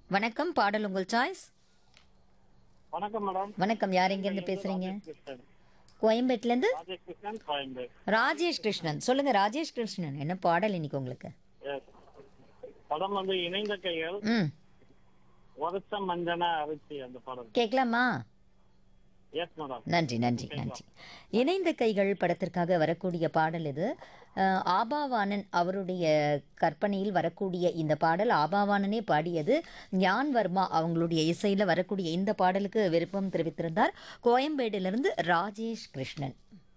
வணக்கம் பாடல் உங்கள் சாய்ஸ் வணக்கம் மேடம் வணக்கம் யார் எங்கேருந்து பேசுறீங்க கிருஷ்ணன் கோயம்பேட்லேருந்து ராஜேஷ் கிருஷ்ணன் கோயம்பேடு ராஜேஷ் கிருஷ்ணன் சொல்லுங்க ராஜேஷ் கிருஷ்ணன் என்ன பாடல் இன்னைக்கு உங்களுக்கு Yes. படம் வந்து இணைந்த கைகள் ம் வருஷ மஞ்சன அரிசி அந்த படம் கேட்கலாமா எஸ் மேடம் நன்றி நன்றி நன்றி இணைந்த கைகள் படத்திற்காக வரக்கூடிய பாடல் இது அஹ், ஆபாவானன் அவருடைய கற்பனையில் வரக்கூடிய இந்த பாடல் ஆபாவானனே பாடியது ஞான் வர்மா அவங்களுடைய இசையில் வரக்கூடிய இந்த பாடலுக்கு விருப்பம் தெரிவித்திருந்தார் கோயம்பேடிலிருந்து ராஜேஷ் கிருஷ்ணன்